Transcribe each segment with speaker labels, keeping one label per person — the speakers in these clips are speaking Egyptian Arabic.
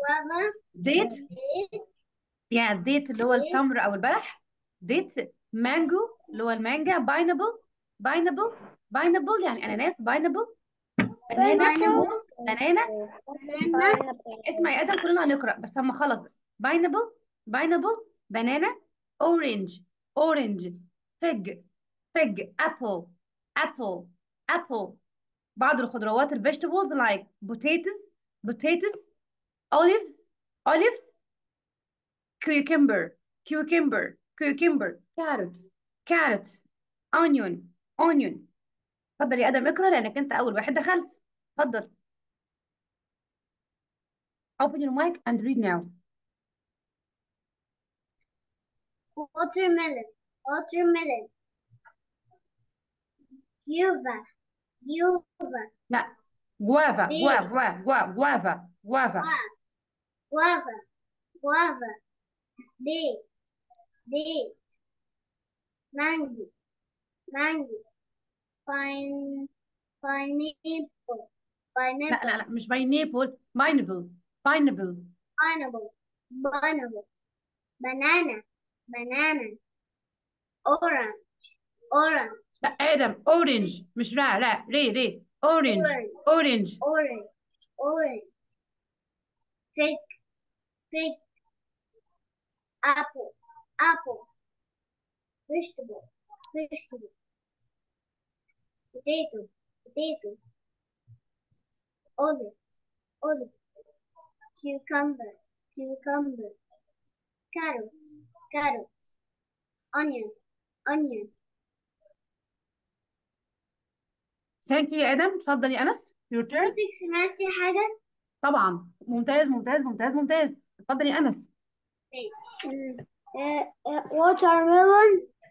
Speaker 1: guava,
Speaker 2: ديت
Speaker 1: date,
Speaker 2: يعني الديت اللي هو التمر او البلح ديت مانجو اللي هو المانجا باينابل باينابل باينابل يعني اناناس باينابل بنانا
Speaker 1: pineapple,
Speaker 2: بنانا
Speaker 1: banana,
Speaker 2: اسمع يا ادم كلنا هنقرا بس اما خلص بس باينابل باينابل بنانا اورنج اورنج فيج فيج ابل ابل ابل بعض الخضروات الفيجيتابلز like potatoes potatoes olives olives cucumber cucumber cucumber carrot carrot onion onion اتفضل يا ادم اقرا لانك انت اول واحد دخلت اتفضل open your mic and read now
Speaker 1: watermelon, watermelon, guava, guava,
Speaker 2: لا guava
Speaker 1: Date.
Speaker 2: guava guava guava guava
Speaker 1: guava, guava, date, date, mango, mango, pine, pineapple,
Speaker 2: لا
Speaker 1: pineapple,
Speaker 2: لا لا مش pineapple pineapple pineapple
Speaker 1: pineapple, pineapple, banana, banana, orange, orange,
Speaker 2: لا ادم orange مش لا لا ري ري orange orange
Speaker 1: orange, orange, fig, fig, apple, apple, vegetable, vegetable, potato, potato, olive, olive, cucumber, cucumber, carrot, carrot, onion, onion,
Speaker 2: ثانك يو يا ادم اتفضل يا انس your turn
Speaker 1: حضرتك سمعتي حاجة؟
Speaker 2: طبعا ممتاز ممتاز ممتاز ممتاز اتفضل يا انس
Speaker 1: watermelon,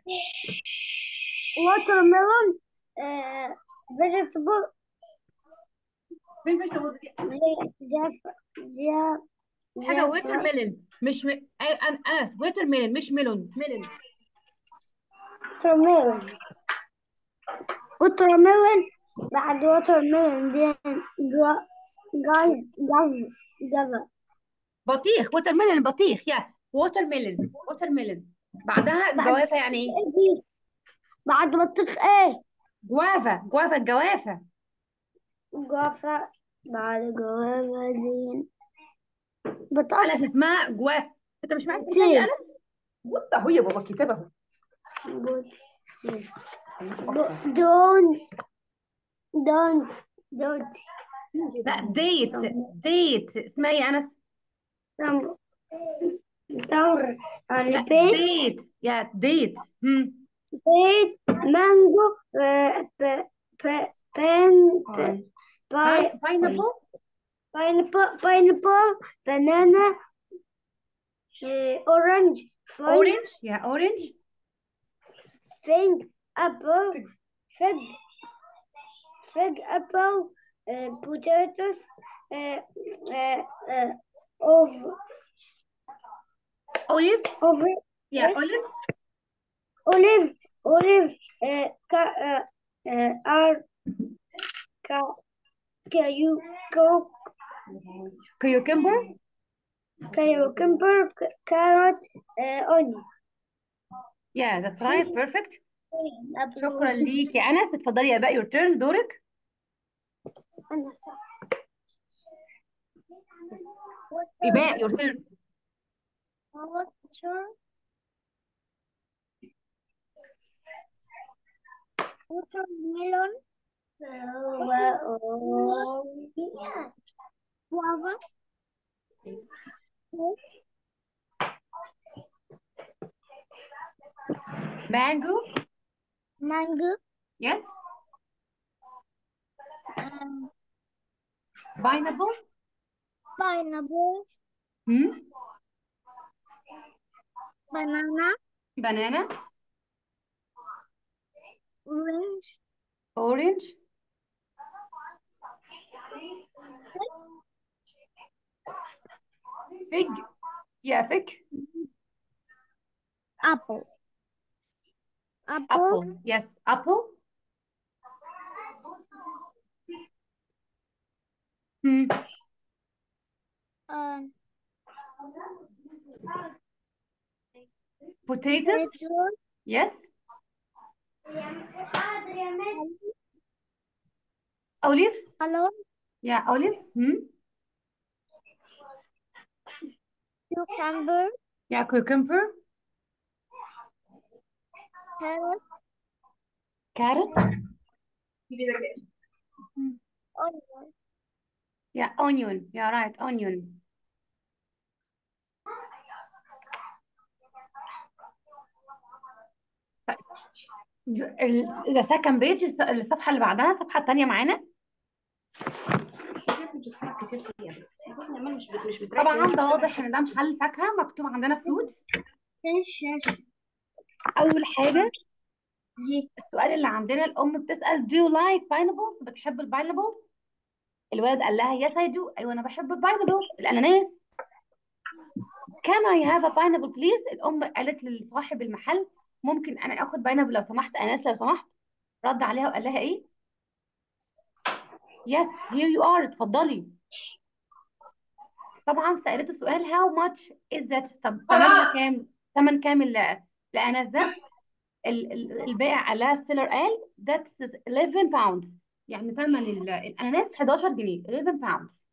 Speaker 1: watermelon, vegetable,
Speaker 2: فين vegetable
Speaker 1: جاف جاف
Speaker 2: حاجه ووتر ميلون مش م... أي- أن- انس ووتر ميلون مش ميلون ميلون
Speaker 1: watermelon watermelon بعد watermelon دي جا جاز جاز جاز
Speaker 2: بطيخ ووتر ميلون بطيخ يا ووتر ميلون ووتر ميلون بعدها
Speaker 1: بعد-
Speaker 2: جوافه يعني ايه
Speaker 1: بعد بطيخ ايه
Speaker 2: جوافه جوافه الجوافه
Speaker 1: جوافة بعد جوافة دي
Speaker 2: انس
Speaker 1: بطاطس
Speaker 2: اسمها جواف انت مش معاك كتاب يا انس بص اهو يا بابا كتاب اهو
Speaker 1: دون دون دون
Speaker 2: لا ديت ديت اسمها ايه يا انس
Speaker 1: تمر تمر يعني
Speaker 2: لا
Speaker 1: بيت
Speaker 2: ديت يا ديت هم
Speaker 1: بيت مانجو آه، ب- ب- بين ب- باي
Speaker 2: باينابل
Speaker 1: باينابل باينابل بنانا آه، اورنج فين
Speaker 2: اورنج يا اورنج
Speaker 1: فينج ابل فيج فيج ابل بوتاتوس اوف
Speaker 2: اوليف
Speaker 1: اوف
Speaker 2: يا اوليف
Speaker 1: olive olive uh, ca, uh, uh, are ca, cayu, co,
Speaker 2: كيوكمبر
Speaker 1: cucumber, c- carrot, uh, onion.
Speaker 2: يا ذاتس رايت بيرفكت
Speaker 1: apple.
Speaker 2: شكرا ليك يا انس اتفضلي يا باقي يور تيرن دورك
Speaker 1: أنا صح.
Speaker 2: يبقى يور تيرن
Speaker 1: Water. Watermelon. Guava.
Speaker 2: مانجو
Speaker 1: Mango.
Speaker 2: يس
Speaker 1: Um,
Speaker 2: باينابل
Speaker 1: pineapple.
Speaker 2: هم
Speaker 1: Banana.
Speaker 2: بنانا
Speaker 1: Orange.
Speaker 2: اورنج فيج يا فيج
Speaker 1: Apple. Apple.
Speaker 2: ابل يس ابل هم
Speaker 1: Um,
Speaker 2: potatoes
Speaker 1: potato
Speaker 2: yes olives
Speaker 1: hello
Speaker 2: yeah olives hmm
Speaker 1: cucumber
Speaker 2: yeah cucumber
Speaker 1: carrot
Speaker 2: carrot
Speaker 1: onion
Speaker 2: yeah onion yeah right onion طيب. ج- ال- the second page الص- الصفحة اللي بعدها الصفحة التانية معانا طبعا ده واضح ان ده محل فاكهة مكتوب عندنا فروت
Speaker 1: فين الشاشة
Speaker 2: أول حاجة
Speaker 1: دي
Speaker 2: السؤال اللي عندنا الأم بتسأل do you like pineapples بتحب الباينابلز الولد قال لها yes I do أيوة أنا بحب الباينابلز الأناناس can I have a pineapple please الأم قالت لصاحب المحل ممكن أنا آخد باينابل لو سمحت أناناس لو سمحت رد عليها وقال لها إيه yes here you are اتفضلي طبعا سألته سؤال how much is that طب ثمنها كام ثمن كام ال- الأناناس ده ال- ال- البائع قال لها السيلر قال that's 11 pounds يعني ثمن ال- الأناناس 11 جنيه 11 pounds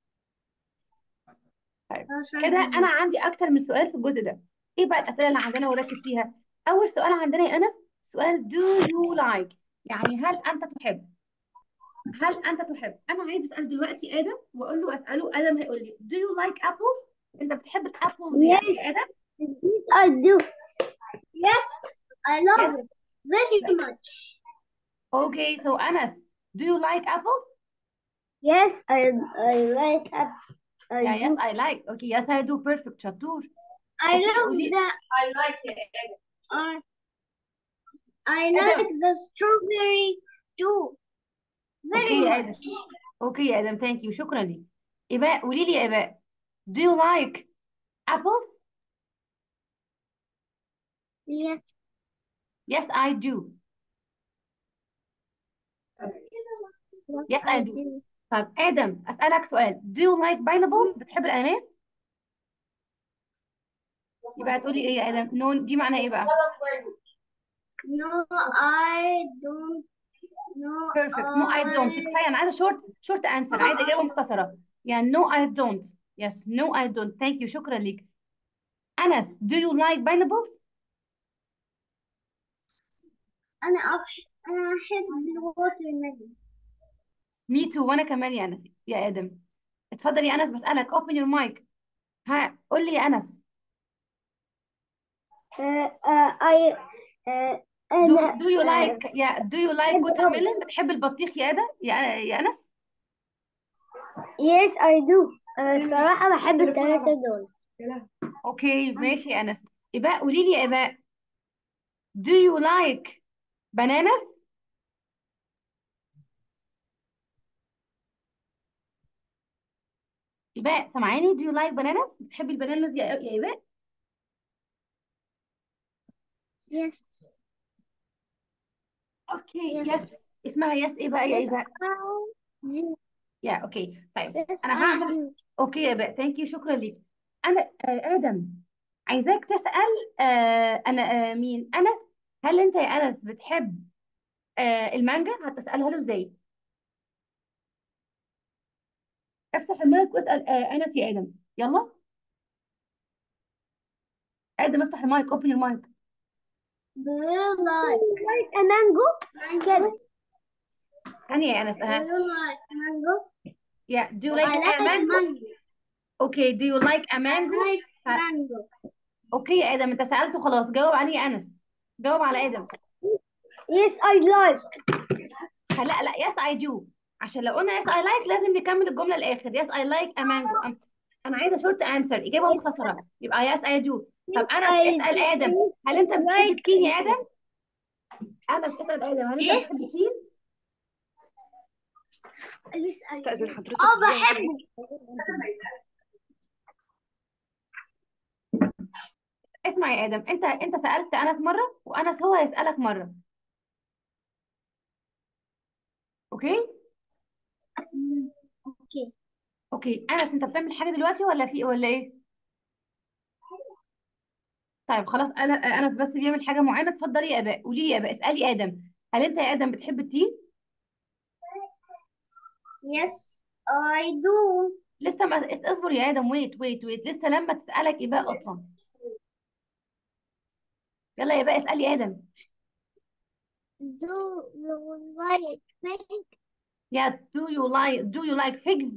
Speaker 2: طيب كده انا عندي اكتر من سؤال في الجزء ده ايه بقى الاسئله اللي عندنا وركز فيها اول سؤال عندنا يا انس سؤال do you like يعني هل انت تحب هل انت تحب انا عايز اسال دلوقتي ادم واقول له اساله ادم هيقول لي do you like apples انت بتحب الابلز يعني يا ادم
Speaker 1: I do yes I love
Speaker 2: yes
Speaker 1: it very much
Speaker 2: okay so انس do you like apples
Speaker 1: yes I I like it I
Speaker 2: yeah yes
Speaker 1: do
Speaker 2: I like okay yes I do perfect شطور
Speaker 1: I
Speaker 2: okay
Speaker 1: love
Speaker 2: قولي
Speaker 1: the I like it I I
Speaker 2: ادم
Speaker 1: like the strawberry too very
Speaker 2: اوكي يا ادم
Speaker 1: much
Speaker 2: اوكي يا ادم ثانك يو شكرا ليك ايباء قولي لي يا ايباء do you like apples
Speaker 1: yes
Speaker 2: yes I do
Speaker 1: yes
Speaker 2: yes I
Speaker 1: I
Speaker 2: do
Speaker 1: do
Speaker 2: طيب آدم أسألك سؤال do you like pineapples بتحب الأناناس يبقى هتقولي إيه يا آدم no دي معناها إيه بقى
Speaker 1: no I don't no
Speaker 2: perfect no I don't
Speaker 1: I
Speaker 2: كفاية أنا عايزة short short answer عايزة إجابة مختصرة يعني no I don't yes no I don't thank you شكرا ليك أنس do you like pineapples
Speaker 1: أنا أح أنا أحب الواتر ميلون
Speaker 2: me too وأنا كمان يا أنس يا آدم اتفضل يا أنس بسألك open your mic ها قول لي يا أنس
Speaker 1: I uh,
Speaker 2: do
Speaker 1: أنا
Speaker 2: do you like yeah do you like
Speaker 1: أحب أوي
Speaker 2: watermelon بتحب البطيخ يا آدم يا يا أنس
Speaker 1: yes I do أنا الصراحة بحب الثلاثة دول
Speaker 2: اوكي ماشي يا انس إباء قولي لي يا إباء do you like bananas إباء سامعاني do you like bananas بتحبي البنانز يا يا إباء
Speaker 1: yes
Speaker 2: اوكي
Speaker 1: yes
Speaker 2: يس اسمها يس ايه بقى يا
Speaker 1: yes
Speaker 2: إباء
Speaker 1: I do
Speaker 2: يا اوكي طيب
Speaker 1: yes
Speaker 2: انا
Speaker 1: I
Speaker 2: هعمل
Speaker 1: do
Speaker 2: اوكي يا إباء ثانك يو شكرا ليك انا آه ادم عايزاك تسأل آه انا آه مين انس هل انت يا انس بتحب آه المانجا هتسألها له ازاي افتح المايك واسأل آه انس يا ادم يلا ادم افتح المايك اوبن المايك
Speaker 1: do you like like a mango كده
Speaker 2: ثانية يا انس
Speaker 1: do
Speaker 2: ها
Speaker 1: you like mango
Speaker 2: Yeah, do you
Speaker 1: I
Speaker 2: like a
Speaker 1: like
Speaker 2: mango?
Speaker 1: mango
Speaker 2: Okay, do you like a
Speaker 1: I
Speaker 2: mango?
Speaker 1: like
Speaker 2: ها،
Speaker 1: mango
Speaker 2: اوكي يا ادم انت سألته خلاص جاوب عليه يا انس جاوب على ادم
Speaker 1: yes I like
Speaker 2: لا لا yes I do عشان لو قلنا yes I like لازم نكمل الجملة للآخر yes I like a mango أم- انا عايزة شورت انسر إجابة مختصرة يبقى yes I do طب
Speaker 1: yes
Speaker 2: انس
Speaker 1: I
Speaker 2: اسأل
Speaker 1: do
Speaker 2: ادم هل انت
Speaker 1: I
Speaker 2: بتحب
Speaker 1: like
Speaker 2: التين يا ادم؟ انس اسأل ادم هل انت
Speaker 1: ايه
Speaker 2: بتحب التين؟
Speaker 1: yes I
Speaker 3: استأذن
Speaker 1: do
Speaker 3: حضرتك
Speaker 1: اه
Speaker 3: دقيقة
Speaker 1: بحبه
Speaker 2: اسمع يا ادم انت انت سألت انس مرة وانس هو هيسألك مرة اوكي؟
Speaker 1: مم، اوكي
Speaker 2: اوكي انس انت بتعمل حاجة دلوقتي ولا في ولا ايه؟ طيب خلاص انا انس بس بيعمل حاجه معينه اتفضلي يا اباء قولي لي يا اباء اسالي ادم هل انت يا ادم بتحب التين
Speaker 1: Yes, I do.
Speaker 2: لسه ما اصبر يا ادم ويت ويت ويت لسه لما تسالك ايه بقى اصلا يلا يا بقى اسالي ادم
Speaker 1: Do you like pink?
Speaker 2: يا do you like do you like figs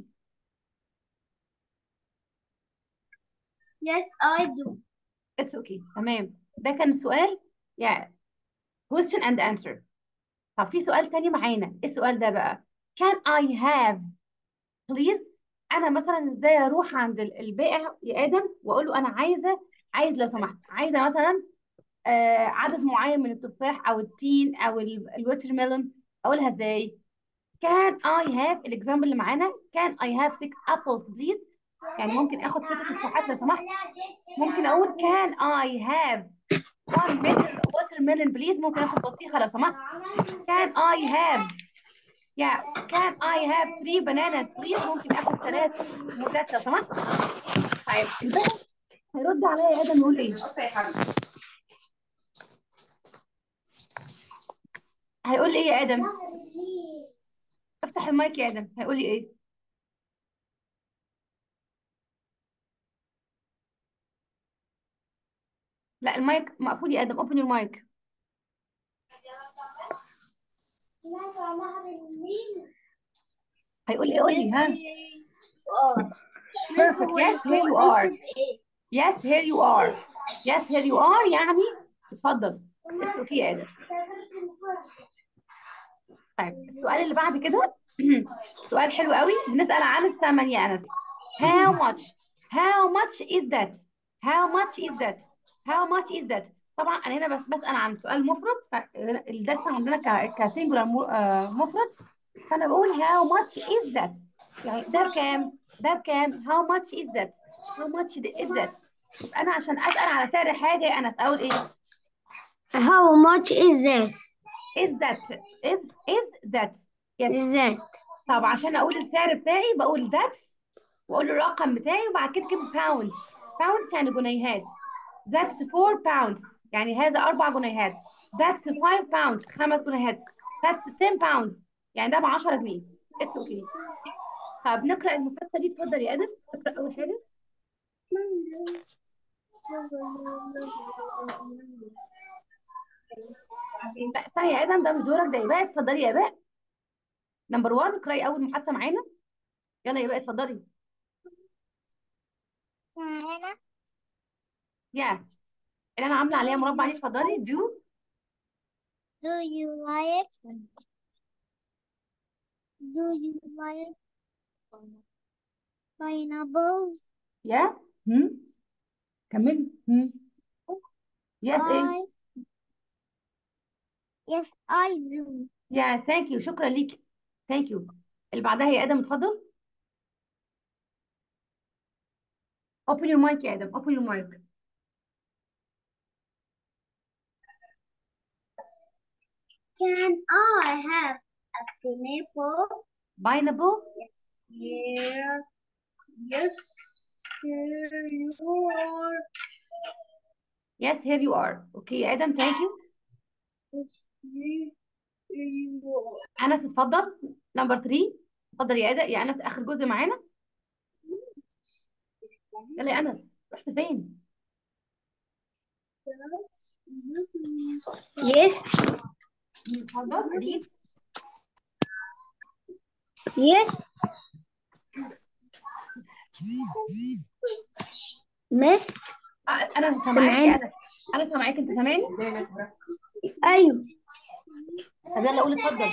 Speaker 1: Yes, I do.
Speaker 2: it's okay تمام ده كان السؤال يا question and answer طب في سؤال تاني معانا ايه السؤال ده بقى can I have please انا مثلا ازاي اروح عند ال- البائع يا ادم واقول له انا عايزه عايز لو سمحت عايزه مثلا آه عدد معين من التفاح او التين او الوتر ميلون اقولها ازاي can I have الاكزامبل اللي معانا can I have six apples please يعني ممكن اخد ست تفاحات لو سمحت ممكن اقول can I have one meter watermelon please ممكن اخد بطيخه لو سمحت can I have yeah can I have three bananas please ممكن اخد ثلاث موزات لو سمحت طيب الباقي هيرد عليا يا ادم يقول ايه هيقول لي ايه يا ادم افتح المايك يا ادم هيقول لي ايه لا المايك مقفول يا ادم open your mic هيقول لي قول لي ها perfect yes here you are yes here you are yes here you are يعني اتفضل it's okay يا ادم طيب السؤال اللي بعد كده سؤال حلو قوي بنسأل عن الثمن يا أنس how much how much is that how much is that how much is that طبعا أنا هنا بس بسأل عن سؤال مفرد فالدرس عندنا ك كسنجولار مفرد فأنا بقول how much is that يعني ده بكام ده بكام how much is that how much is that يبقى أنا عشان أسأل على سعر حاجة يا أنس أقول إيه
Speaker 1: How much is this?
Speaker 2: is that is is that yes
Speaker 1: Is that?
Speaker 2: طب عشان اقول السعر بتاعي بقول that's واقول الرقم بتاعي وبعد كده كده pounds pounds يعني جنيهات that's 4 pounds يعني هذا اربع جنيهات that's 5 pounds خمس جنيهات that's 10 pounds يعني ده ب 10 جنيه it's okay طب نقرا المحادثه دي اتفضل يا ادم اقرا اول حاجه لا ثانيه يا ادم ده مش دورك ده يبقى اتفضلي يا باء نمبر 1 اقراي اول محادثه معانا يلا يا باء اتفضلي
Speaker 1: هنا
Speaker 2: يا اللي انا عامله عليها مربع دي اتفضلي do
Speaker 1: Do you like Do you like pineapples?
Speaker 2: يا هم كملي هم يس ايه
Speaker 1: I Yes, I do.
Speaker 2: يا ثانك يو شكرا ليك ثانك يو اللي بعدها يا ادم اتفضل open your mic يا ادم open your mic
Speaker 1: Can I have a pineapple?
Speaker 2: pineapple
Speaker 1: Yeah. Yes, here you are.
Speaker 2: yes here you are اوكي يا ادم ثانك يو
Speaker 1: Yes, here you are.
Speaker 2: انس اتفضل نمبر 3 اتفضل يا ادم يا انس اخر جزء معانا يلا يا انس رحت فين
Speaker 1: Yes,
Speaker 2: اتفضل read
Speaker 1: yes. Miss
Speaker 2: آه، انا سامعاك
Speaker 1: سامعاني؟
Speaker 2: يا انس انا سامعاك انت سامعني
Speaker 1: أيوة
Speaker 2: طب يلا قول اتفضل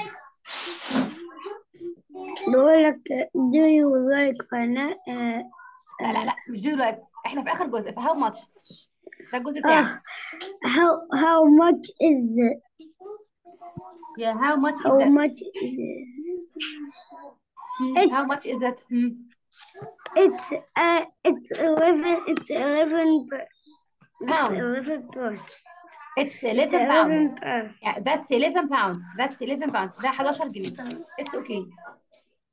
Speaker 1: بقول لك do you like banana uh,
Speaker 2: لا لا لا مش دي دلوقتي احنا في اخر جزء في هاو ماتش ده الجزء بتاعك
Speaker 1: آه how how much is it?
Speaker 2: يا هاو ماتش از
Speaker 1: How
Speaker 2: ذات
Speaker 1: much is it?
Speaker 2: هاو
Speaker 1: It's
Speaker 2: ماتش از ذات
Speaker 1: it's uh it's eleven it's eleven per- it's
Speaker 2: pounds
Speaker 1: eleven pounds.
Speaker 2: it's
Speaker 1: It's
Speaker 2: 11 pounds
Speaker 1: eleven pounds.
Speaker 2: yeah that's 11 pounds that's 11 pounds ده 11 جنيه it's okay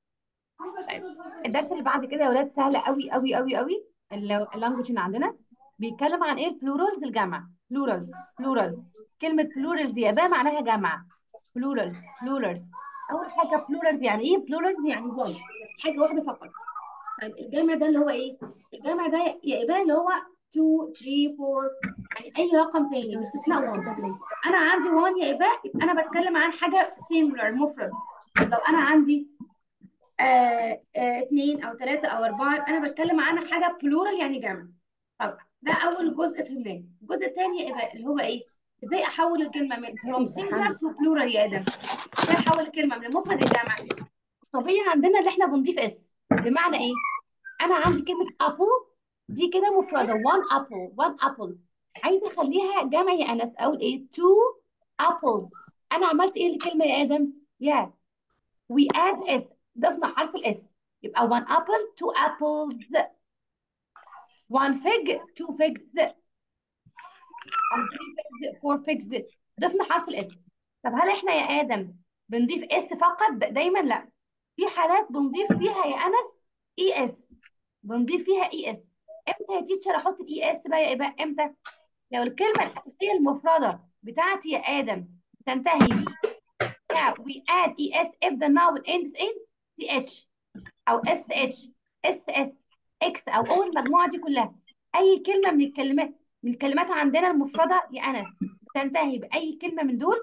Speaker 2: طيب الدرس اللي بعد كده يا ولاد سهل قوي قوي قوي قوي اللانجوج اللي عندنا بيتكلم عن ايه البلورالز الجمع بلورالز بلورالز كلمه بلورالز يا با معناها جمع بلورالز بلورالز اول حاجه بلورالز يعني ايه بلورالز يعني one حاجه واحده فقط طيب الجمع ده اللي هو ايه الجمع ده يا ابا اللي هو 2 3 4 يعني اي رقم تاني باستثناء 1 انا عندي 1 يا ابا يبقى انا بتكلم عن حاجه singular مفرد لو انا عندي آه آه اثنين او ثلاثة او اربعة يبقى انا بتكلم عن حاجة بلورال يعني جمع طب ده اول جزء فهمناه الجزء الثاني يبقى اللي هو ايه ازاي احول الكلمة من from singular to plural يا ادم ازاي احول الكلمة من المفرد للجمع طبيعي عندنا اللي احنا بنضيف اس بمعنى ايه انا عندي كلمة apple دي كده مفردة one apple one apple عايزة اخليها جمع يا انس اقول ايه two apples انا عملت ايه للكلمة يا ادم يا yeah. we add s ضفنا حرف الاس يبقى one apple two apples one fig two figs and three figs four figs ضفنا حرف الاس طب هل احنا يا ادم بنضيف اس فقط دايما لا في حالات بنضيف فيها يا انس اي اس بنضيف فيها اي اس امتى يا تيتشر احط الاي اس بقى يبقى امتى لو الكلمه الاساسيه المفرده بتاعتي يا ادم تنتهي ب yeah, we add es if the noun ends in ch او sh ss x او او المجموعه دي كلها اي كلمه من الكلمات من الكلمات عندنا المفرده يا انس تنتهي باي كلمه من دول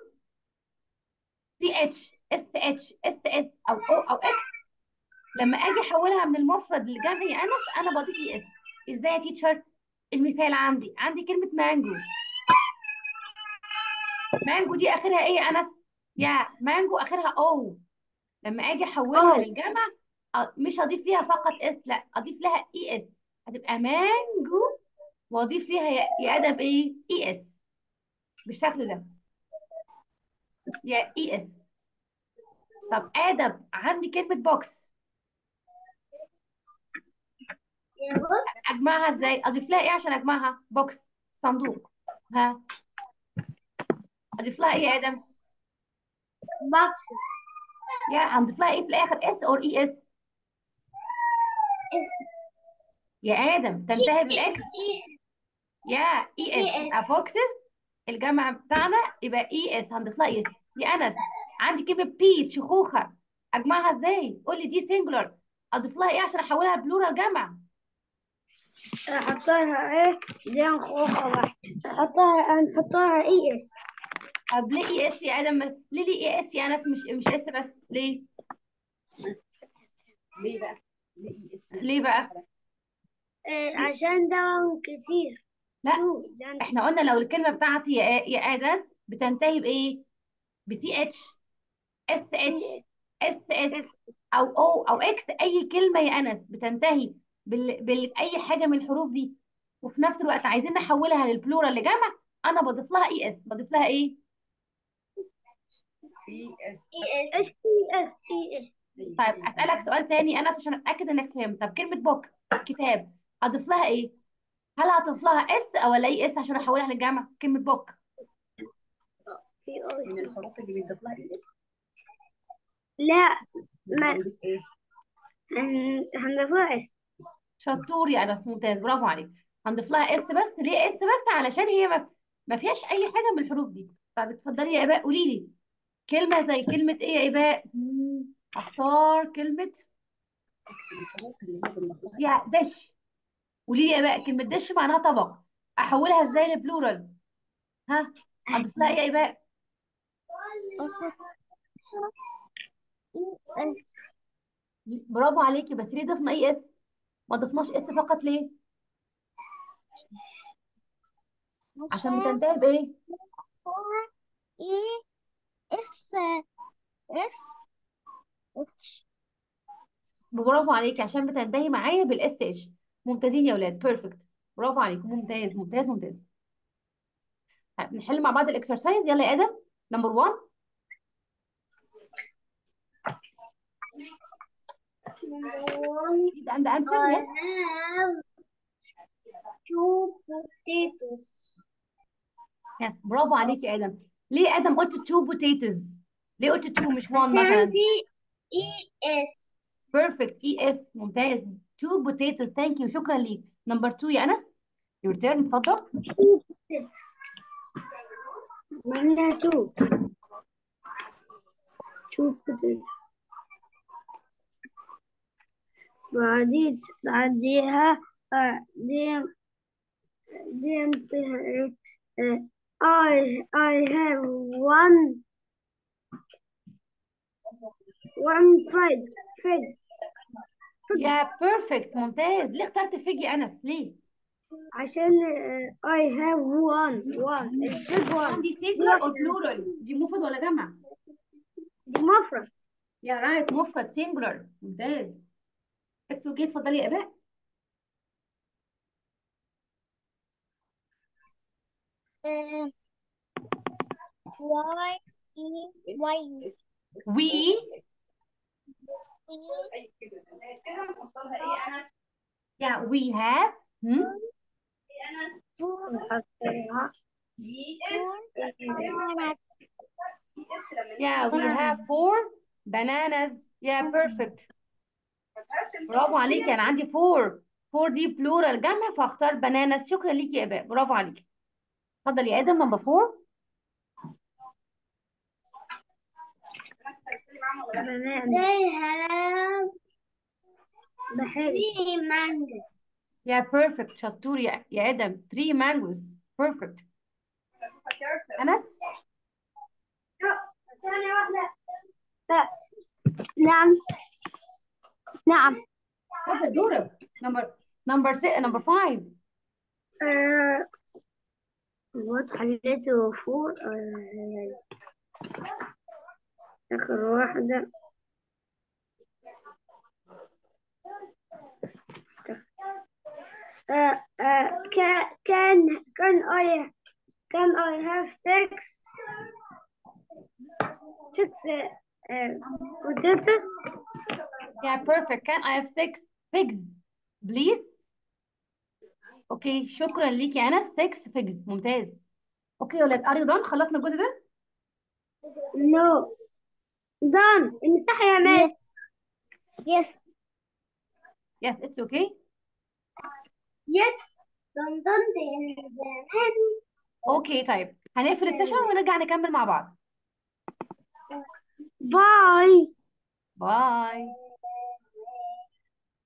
Speaker 2: ch sh ss او او او x لما اجي احولها من المفرد للجمع يا انس انا بضيف اي اس ازاي يا تيتشر المثال عندي عندي كلمه مانجو مانجو دي اخرها ايه يا انس يا مانجو اخرها او لما اجي احولها للجمع مش هضيف ليها فقط اس لا اضيف لها اي اس هتبقى مانجو واضيف ليها يا ادب ايه اي اس بالشكل ده يا اي اس طب ادب عندي كلمه بوكس اجمعها ازاي اضيف لها ايه عشان اجمعها بوكس صندوق ها اضيف لها ايه يا ادم
Speaker 1: box
Speaker 2: يا هنضيف لها ايه في الاخر اس اور اي اس يا ادم تنتهي بالاكس يا اي اس يبقى بوكسز الجمع بتاعنا يبقى اي اس هنضيف لها اي اس يا انس عندي كلمه بيت شخوخه اجمعها ازاي قول لي دي سنجولار اضيف لها ايه عشان احولها بلورال جمع
Speaker 1: احطها ايه دي خوخة واحدة احطها نحطها اي اس
Speaker 2: طب ليه اي اس يا ادم ليه ليه اي اس يا انس مش مش اس بس ليه
Speaker 3: ليه بقى؟ ليه اي اس؟
Speaker 2: ليه بقى
Speaker 1: إيه عشان ده كتير
Speaker 2: لا
Speaker 1: يعني
Speaker 2: احنا قلنا لو الكلمه بتاعتي يا يا ادس بتنتهي بايه بتي اتش اس اتش اس اس او او او اكس اي كلمه يا انس بتنتهي بال, بال اي حاجه من الحروف دي وفي نفس الوقت عايزين نحولها للبلورال لجمع انا بضيف لها اي اس بضيف لها ايه
Speaker 3: اي اس
Speaker 1: اي اس اي اس اي اس
Speaker 2: طيب اسالك سؤال تاني انا عشان اتاكد انك فهمت طب كلمه بوك كتاب هضيف لها ايه هل هضيف لها اس او ولا اي اس عشان احولها للجمع كلمه بوك
Speaker 3: من الحروف اللي بنضيف لها اي اس
Speaker 1: لا ما
Speaker 3: بنضيف ايه؟
Speaker 1: هن- هنضيفها اس
Speaker 2: شطور يا انس ممتاز برافو عليك هنضيف لها اس بس ليه اس بس علشان هي ما, ما فيهاش اي حاجه من الحروف دي طب اتفضلي يا اباء قولي لي كلمه زي كلمه ايه يا اباء مم، اختار كلمه
Speaker 3: الحروف اللي هي بنضيف لها
Speaker 2: يا دش قولي لي يا اباء كلمه دش معناها طبق احولها ازاي لبلورال ها اضيف لها ايه يا اباء
Speaker 1: اس
Speaker 2: برافو عليكي بس ليه ضفنا اي اس ما ضفناش اس فقط ليه عشان بتنتهي بايه
Speaker 1: اي اس اس اتش
Speaker 2: برافو عليكي عشان بتنتهي معايا بالاس اتش ممتازين يا اولاد بيرفكت برافو عليكم ممتاز ممتاز ممتاز طيب نحل مع بعض الاكسرسايز يلا يا ادم نمبر 1 and answer
Speaker 1: I
Speaker 2: yes
Speaker 1: have two potatoes.
Speaker 2: yes برافو عليكي يا ادم ليه يا ادم قلت two potatoes ليه قلت two مش one
Speaker 1: عشان
Speaker 2: مثلا
Speaker 1: في اي اس
Speaker 2: perfect اي اس ممتاز two potatoes thank you شكرا ليك نمبر 2 يا انس your turn اتفضل
Speaker 1: معناها شوف شوف كده بعدين بعديها بعدين بعدين فيها ايه آه، I I have one one fig fig
Speaker 2: يا بيرفكت ممتاز ليه اخترت فيج يا انس ليه
Speaker 1: عشان آه، I have one one الفيج one
Speaker 2: عندي singular or plural دي مفرد ولا جمع
Speaker 1: دي مفرد
Speaker 2: يا رايت مفرد singular ممتاز اتس اوكي اتفضلي يا اباء
Speaker 1: Y E Y
Speaker 2: we
Speaker 3: كده نحطها ايه انا
Speaker 2: yeah we have hmm?
Speaker 3: دي اس
Speaker 2: yeah we have four bananas yeah perfect برافو عليكي انا عندي four four دي plural جمع فاختار bananas شكرا ليكي يا اباء برافو عليكي اتفضل يا ادم نمبر 4
Speaker 1: They have three mangoes.
Speaker 2: يا بيرفكت شطور يا يا ادم 3 مانجوز بيرفكت انس
Speaker 1: ثانية واحدة نعم نعم
Speaker 2: اتفضل دورك نمبر نمبر 6 نمبر 5
Speaker 1: آه، what حليته فور آخر واحدة آه، آه، كان كان كان I can I have six six uh, potatoes
Speaker 2: يا بيرفكت can I have 6 pigs please اوكي شكرا ليكي يا انس 6 pigs ممتاز اوكي يا ولاد ار يو done خلصنا الجزء ده
Speaker 1: no done امسحي يا ماس yes
Speaker 2: يس اتس اوكي
Speaker 1: yes done done زمان
Speaker 2: اوكي طيب هنقفل السيشن ونرجع نكمل مع بعض
Speaker 1: باي
Speaker 2: باي